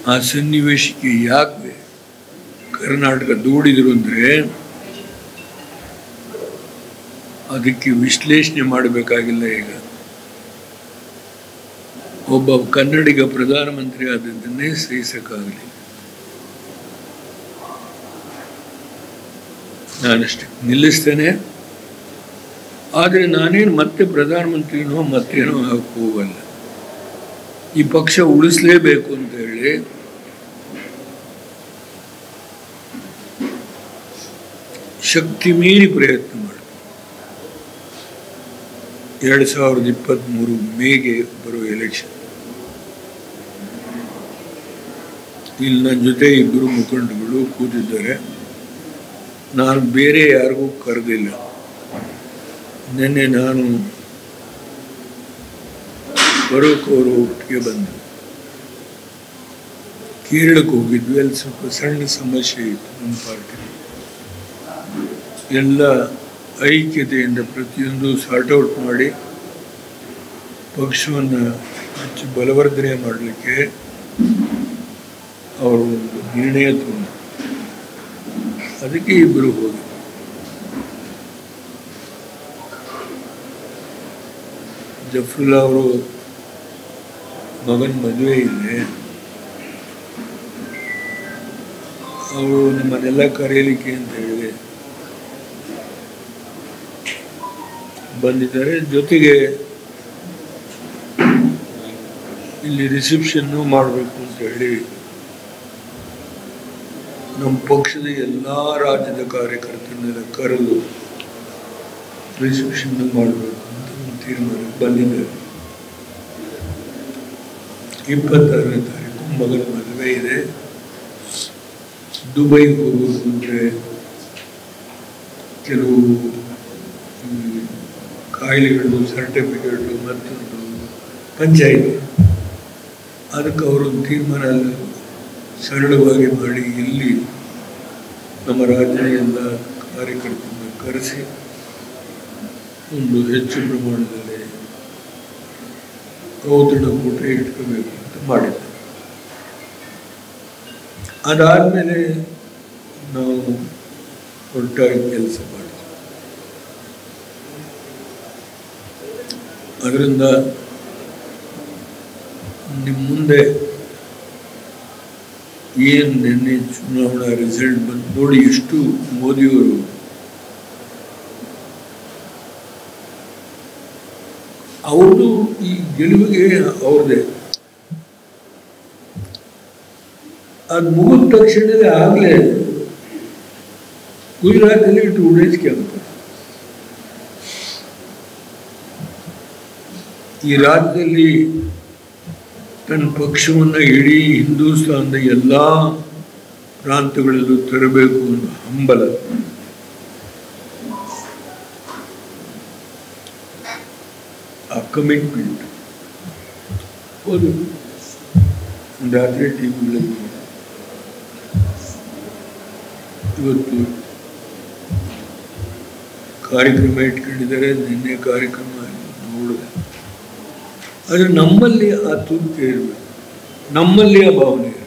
ಆ ಸನ್ನಿವೇಶಕ್ಕೆ ಯಾಕೆ ಕರ್ನಾಟಕ ದೂಡಿದ್ರು ಅಂದರೆ ಅದಕ್ಕೆ ವಿಶ್ಲೇಷಣೆ ಮಾಡಬೇಕಾಗಿಲ್ಲ ಈಗ ಒಬ್ಬ ಕನ್ನಡಿಗ ಪ್ರಧಾನಮಂತ್ರಿ ಆದದ್ದನ್ನೇ ಸಹಿಸಕ್ಕಾಗಲಿ ನಾನಷ್ಟೇ ನಿಲ್ಲಿಸ್ತೇನೆ ಆದರೆ ನಾನೇನು ಮತ್ತೆ ಪ್ರಧಾನಮಂತ್ರಿನೋ ಮತ್ತೇನೋ ಆಗಕ್ಕೆ ಹೋಗಲ್ಲ ಈ ಪಕ್ಷ ಉಳಿಸ್ಲೇಬೇಕು ಅಂತ ಹೇಳಿ ಶಕ್ತಿ ಮೀರಿ ಪ್ರಯತ್ನ ಮಾಡಿ ಎರಡು ಸಾವಿರದ ಇಪ್ಪತ್ತ್ಮೂರು ಮೇಗೆ ಬರುವ ಎಲೆಕ್ಷನ್ ಇಲ್ಲಿ ನನ್ನ ಜೊತೆ ಇಬ್ಬರು ಮುಖಂಡಗಳು ಕೂತಿದ್ದಾರೆ ನಾನು ಬೇರೆ ಯಾರಿಗೂ ಕರೆದಿಲ್ಲ ನಿನ್ನೆ ನಾನು ಬರೋಕ್ ಅವರು ಒಟ್ಟಿಗೆ ಬಂದು ಕೇರಳಕ್ಕೆ ಹೋಗಿದ್ವಿ ಅಲ್ಲಿ ಸ್ವಲ್ಪ ಸಣ್ಣ ಸಮಸ್ಯೆ ಇತ್ತು ನಮ್ಮ ಪಾರ್ಟಿ ಎಲ್ಲ ಐಕ್ಯತೆಯಿಂದ ಪ್ರತಿಯೊಂದು ಸಾರ್ಟ್ ಔಟ್ ಮಾಡಿ ಪಕ್ಷವನ್ನು ಹೆಚ್ಚು ಬಲವರ್ಧನೆ ಮಾಡಲಿಕ್ಕೆ ಅವರು ಒಂದು ನಿರ್ಣಯ ತಗೊಂಡು ಅದಕ್ಕೆ ಇಬ್ಬರು ಹೋಗಿ ಜಫ್ರುಲ್ಲಾ ಅವರು ಮಗನ ಮದುವೆ ಇದೆ ಅವರು ನಮ್ಮನ್ನೆಲ್ಲ ಕರೆಯಲಿಕ್ಕೆ ಅಂತ ಹೇಳಿದೆ ಬಂದಿದ್ದಾರೆ ಜೊತೆಗೆ ಇಲ್ಲಿ ರಿಸೆಪ್ಷನ್ನು ಮಾಡಬೇಕು ಅಂತ ಹೇಳಿ ನಮ್ಮ ಪಕ್ಷದ ಎಲ್ಲ ರಾಜ್ಯದ ಕಾರ್ಯಕರ್ತರನ್ನೆಲ್ಲ ಕರೆದು ರಿಸೆಪ್ಷನ್ ಮಾಡಬೇಕು ಅಂತ ಒಂದು ತೀರ್ಮಾನಕ್ಕೆ ಬಂದಿದ್ದಾರೆ ಇಪ್ಪತ್ತಾರನೇ ತಾರೀಕು ಮಗನ ಮದುವೆ ಇದೆ ದುಬೈಗೆ ಹೋಗೋದು ಅಂದರೆ ಕೆಲವು ಹ್ಮ್, ಕಾಯಿಲೆಗಳು ಸರ್ಟಿಫಿಕೇಟು ಮತ್ತೊಂದು ಪಂಚಾಯಿತಿ ಅದಕ್ಕೆ ಅವರೊಂದು ತೀರ್ಮಾನ ಎಲ್ಲ ಸರಳವಾಗಿ ಮಾಡಿ ಇಲ್ಲಿ ನಮ್ಮ ರಾಜ್ಯದ ಎಲ್ಲ ಕಾರ್ಯಕರ್ತರನ್ನ ಕರೆಸಿ ಒಂದು ಹೆಚ್ಚು ಪ್ರಮಾಣದಲ್ಲಿ ಔತಣಕೂಟ ಇಟ್ಕೋಬೇಕು ಅಂತ ಮಾಡಿದ್ದೆ ಅದಾದಮೇಲೆ ನಾವು ಒಟ್ಟಾಗಿ ಕೆಲಸ ಮಾಡಿದ್ವಿ ಅದರಿಂದ ನಿಮ್ಮ ಮುಂದೆ ಏನು ನಿನ್ನೆ ಚುನಾವಣಾ ರಿಸಲ್ಟ್ ಬಂದು ನೋಡಿ ಎಷ್ಟು ಮೋದಿಯವರು ಅವ್ರದ್ದು ಈ ಗೆಲುವಿಗೆ ಅವ್ರದ್ದೇ ಅದು ಮುಗಿದ ತಕ್ಷಣವೇ ಆಗಲೇ ಗುಜರಾತಲ್ಲಿ ಟೂ ಡೇಸ್ ಕ್ಯಾಂಪ್ ಈ ರಾಜ್ಯದಲ್ಲಿ ತನ್ನ ಪಕ್ಷವನ್ನು ಇಡೀ ಹಿಂದೂಸ್ತಾನದ ಎಲ್ಲ ಪ್ರಾಂತಗಳಲ್ಲೂ ತರಬೇಕು ಅನ್ನೋ ಹಂಬಲ ಆ ಕಮಿಟ್ಮೆಂಟ್ ಹೌದು ರಾತ್ರಿ ಟಿವಿಗಳಲ್ಲಿ ಇವತ್ತು ಕಾರ್ಯಕ್ರಮ ಇಟ್ಕೊಂಡಿದ್ದಾರೆ ನಿನ್ನೆ ಕಾರ್ಯಕ್ರಮ ನೋಡಿದೆ ಆದರೆ ನಮ್ಮಲ್ಲಿ ಆ ತುರ್ತು ಇರಬೇಕು ನಮ್ಮಲ್ಲಿ ಆ ಭಾವನೆ ಇರಬೇಕು